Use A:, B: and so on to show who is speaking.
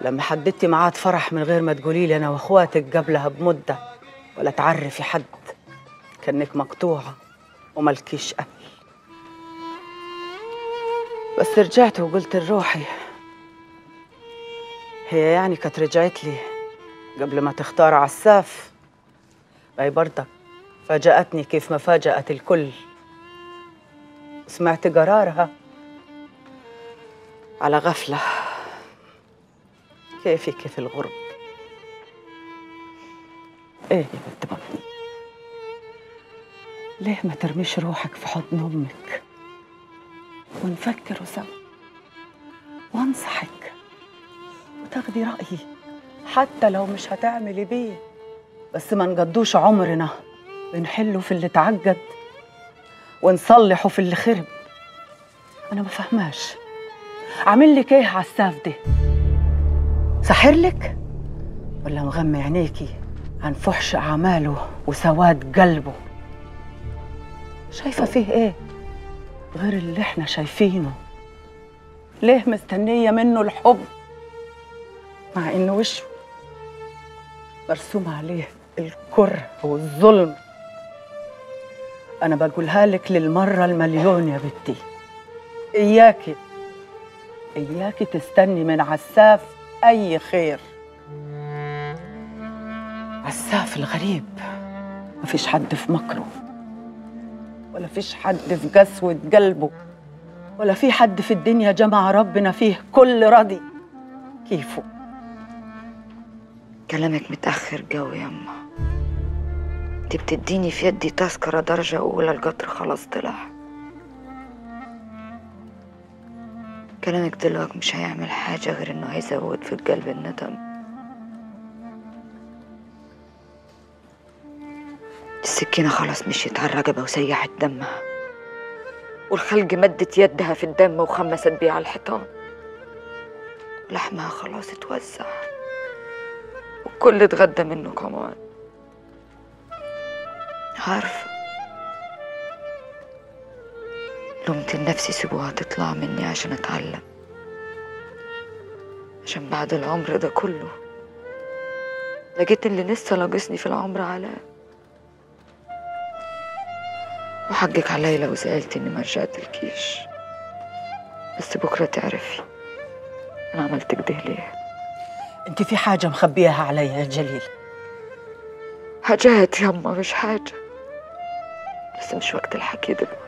A: لما حددتي ميعاد فرح من غير ما تقولي لي انا واخواتك قبلها بمده ولا تعرفي حد كانك مقطوعه وملكيش اهل بس رجعت وقلت لروحي هي يعني كانت رجعت لي قبل ما تختار عساف أي برضك فاجأتني كيف ما فاجأت الكل سمعت قرارها على غفلة كيفي كيف الغرب ايه يا بنت بطني ليه ما ترميش روحك في حضن امك ونفكر سوا وانصحك وتاخدي رأيي حتى لو مش هتعملي بيه بس ما نقضوش عمرنا بنحله في اللي اتعجد ونصلحه في اللي خرب انا ما فهماش عامل لك ايه عساف ده ساحر لك ولا مغمي عينيكي عن فحش اعماله وسواد قلبه شايفه فيه ايه غير اللي احنا شايفينه ليه مستنيه منه الحب مع ان وشه مرسوم عليه الكره والظلم انا بقولها لك للمره المليون يا بنتي اياكي اياكي تستني من عساف اي خير عساف الغريب مفيش حد في مكره ولا فيش حد في قسوة قلبه ولا في حد في الدنيا جمع ربنا فيه كل راضي كيفه
B: كلامك متأخر قوي يما انت بتديني في يدي تذكرة درجة أولى القطر خلاص طلع كلامك دلوقتي مش هيعمل حاجة غير إنه هيزود في القلب الندم السكينة خلاص مشيت على الرقبة وسيحت دمها والخلق مدت يدها في الدم وخمست بيه على الحيطان لحمها خلاص اتوزع والكل اتغدى منه كمان عارفة لومت لنفسي سيبوها تطلع مني عشان اتعلم عشان بعد العمر ده كله لقيت اللي لسه ناقصني في العمر علاء وحقك عليا لو زعلت اني ما رجعتلكيش بس بكره تعرفي انا عملت كده ليه
A: انت في حاجة مخبيها عليا يا جليل
B: حاجات يما مش حاجة بس مش وقت الحكي دلوقتي